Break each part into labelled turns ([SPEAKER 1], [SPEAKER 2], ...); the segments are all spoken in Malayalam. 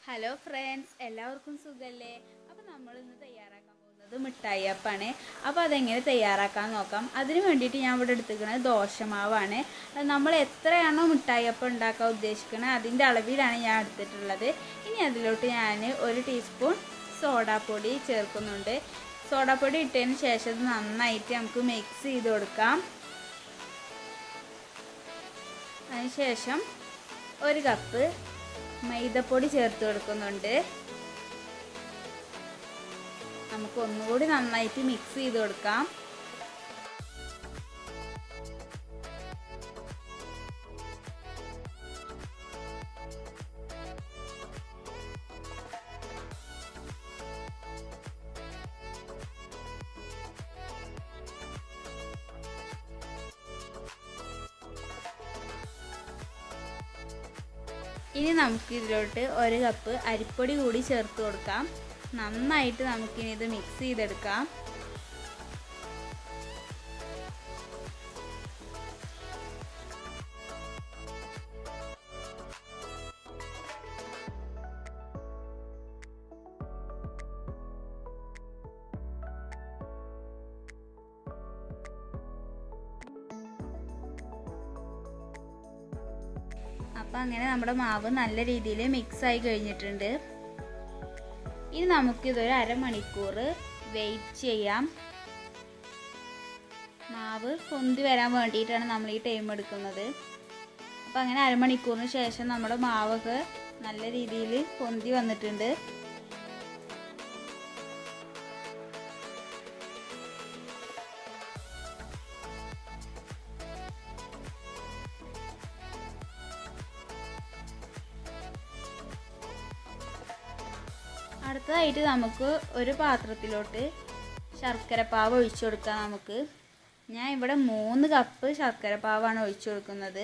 [SPEAKER 1] ഹലോ ഫ്രണ്ട്സ് എല്ലാവർക്കും സുഖല്ലേ അപ്പോൾ നമ്മൾ ഇന്ന് തയ്യാറാക്കാൻ പോകുന്നത് മിഠായി അപ്പാണ് അപ്പോൾ അതെങ്ങനെ തയ്യാറാക്കാൻ നോക്കാം അതിന് വേണ്ടിയിട്ട് ഞാൻ ഇവിടെ എടുത്തിരിക്കുന്നത് ദോശമാവാണ് അത് നമ്മൾ എത്രയാണോ മിഠായി അപ്പം ഉണ്ടാക്കാൻ ഉദ്ദേശിക്കുന്നത് അതിൻ്റെ അളവിലാണ് ഞാൻ എടുത്തിട്ടുള്ളത് ഇനി അതിലോട്ട് ഞാൻ ഒരു ടീസ്പൂൺ സോഡാപ്പൊടി ചേർക്കുന്നുണ്ട് സോഡാപ്പൊടി ഇട്ടതിന് ശേഷം ഇത് നന്നായിട്ട് നമുക്ക് മിക്സ് ചെയ്ത് കൊടുക്കാം അതിനുശേഷം ഒരു കപ്പ് മൈദപ്പൊടി ചേർത്ത് കൊടുക്കുന്നുണ്ട് നമുക്ക് ഒന്നുകൂടി നന്നായിട്ട് മിക്സ് ചെയ്ത് കൊടുക്കാം ഇനി നമുക്ക് ഇതിലോട്ട് ഒരു കപ്പ് അരിപ്പൊടി കൂടി ചേർത്ത് കൊടുക്കാം നന്നായിട്ട് നമുക്കിനി ഇത് മിക്സ് ചെയ്തെടുക്കാം അപ്പം അങ്ങനെ നമ്മുടെ മാവ് നല്ല രീതിയിൽ മിക്സ് ആയി കഴിഞ്ഞിട്ടുണ്ട് ഇനി നമുക്കിതൊരു അരമണിക്കൂർ വെയിറ്റ് ചെയ്യാം മാവ് പൊന്തി വരാൻ വേണ്ടിയിട്ടാണ് നമ്മൾ ഈ ടൈം എടുക്കുന്നത് അപ്പം അങ്ങനെ അരമണിക്കൂറിന് ശേഷം നമ്മുടെ മാവൊക്കെ നല്ല രീതിയിൽ പൊന്തി വന്നിട്ടുണ്ട് അടുത്തതായിട്ട് നമുക്ക് ഒരു പാത്രത്തിലോട്ട് ശർക്കര പാവ് ഒഴിച്ചു കൊടുക്കാം നമുക്ക് ഞാൻ ഇവിടെ മൂന്ന് കപ്പ് ശർക്കര പാവാണ് ഒഴിച്ചു കൊടുക്കുന്നത്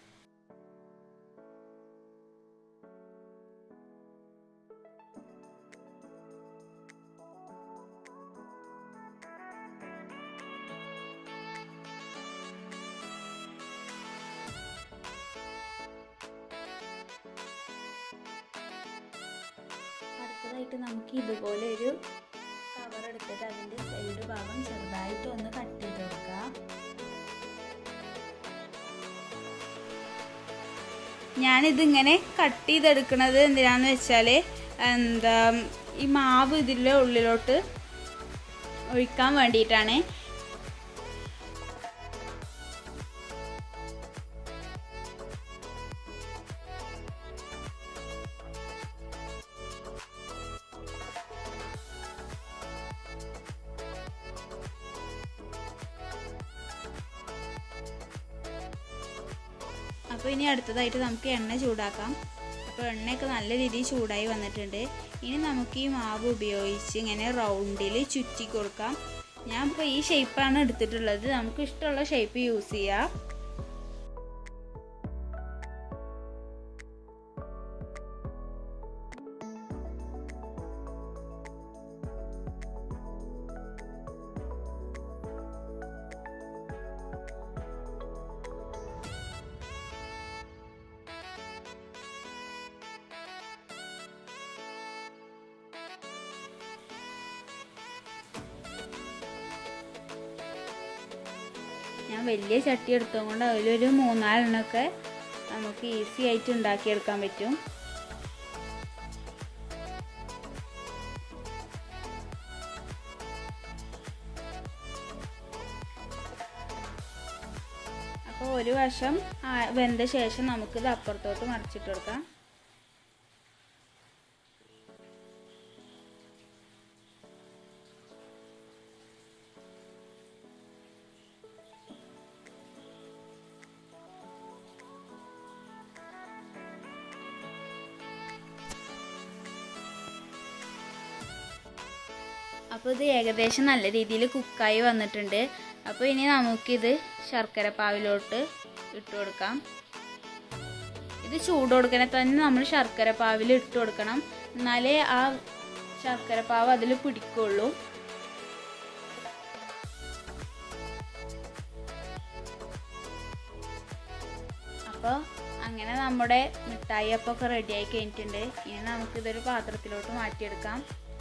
[SPEAKER 1] അടുത്തതായിട്ട് നമുക്ക് ഇതുപോലെ ഒരു കവർ എടുത്തിട്ട് അതിൻ്റെ സൈഡ് ഭാഗം ചെറുതായിട്ട് ഒന്ന് കട്ട് ചെയ്ത് കൊടുക്കാം ഞാനിതിങ്ങനെ കട്ട് ചെയ്തെടുക്കുന്നത് എന്തിനാന്ന് വെച്ചാൽ എന്താ ഈ മാവ് ഇതിൻ്റെ ഉള്ളിലോട്ട് ഒഴിക്കാൻ വേണ്ടിയിട്ടാണ് അപ്പോൾ ഇനി അടുത്തതായിട്ട് നമുക്ക് എണ്ണ ചൂടാക്കാം അപ്പോൾ എണ്ണയൊക്കെ നല്ല രീതിയിൽ ചൂടായി വന്നിട്ടുണ്ട് ഇനി നമുക്ക് ഈ മാവ് ഉപയോഗിച്ച് ഇങ്ങനെ റൗണ്ടിൽ ചുറ്റി കൊടുക്കാം ഞാൻ ഇപ്പോൾ ഈ ഷേപ്പാണ് എടുത്തിട്ടുള്ളത് നമുക്ക് ഇഷ്ടമുള്ള ഷേപ്പ് യൂസ് ചെയ്യാം ഞാൻ വലിയ ചട്ടി എടുത്തതുകൊണ്ട് അതിലൊരു മൂന്നാലെണ്ണമൊക്കെ നമുക്ക് ഈസി ആയിട്ട് ഉണ്ടാക്കിയെടുക്കാൻ പറ്റും അപ്പോൾ ഒരു വശം വെന്ത ശേഷം നമുക്കിത് അപ്പുറത്തോട്ട് മറിച്ചിട്ട് കൊടുക്കാം അപ്പോൾ ഇത് ഏകദേശം നല്ല രീതിയിൽ കുക്കായി വന്നിട്ടുണ്ട് അപ്പോൾ ഇനി നമുക്കിത് ശർക്കര പാവിലോട്ട് ഇട്ട് കൊടുക്കാം ഇത് ചൂട് കൊടുക്കണേ തന്നെ നമ്മൾ ശർക്കര പാവിൽ ഇട്ട് കൊടുക്കണം എന്നാലേ ആ ശർക്കര പാവ് അതിൽ പിടിക്കുള്ളൂ അപ്പോൾ അങ്ങനെ നമ്മുടെ മിഠായി അപ്പൊക്കെ റെഡി ആയി കഴിഞ്ഞിട്ടുണ്ട് ഇനി നമുക്കിതൊരു പാത്രത്തിലോട്ട് മാറ്റിയെടുക്കാം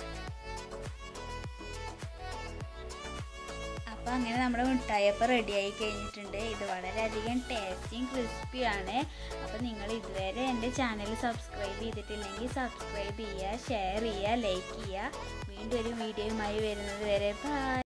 [SPEAKER 1] അപ്പോൾ അങ്ങനെ നമ്മുടെ മിഠായിയപ്പം റെഡി ആയി കഴിഞ്ഞിട്ടുണ്ട് ഇത് വളരെയധികം ടേസ്റ്റിയും ക്രിസ്പിയാണ് അപ്പോൾ നിങ്ങൾ ഇതുവരെ എൻ്റെ ചാനൽ സബ്സ്ക്രൈബ് ചെയ്തിട്ടില്ലെങ്കിൽ സബ്സ്ക്രൈബ് ചെയ്യുക ഷെയർ ചെയ്യുക ലൈക്ക് ചെയ്യുക വീണ്ടും ഒരു വീഡിയോയുമായി വരുന്നത് വരെ ബൈ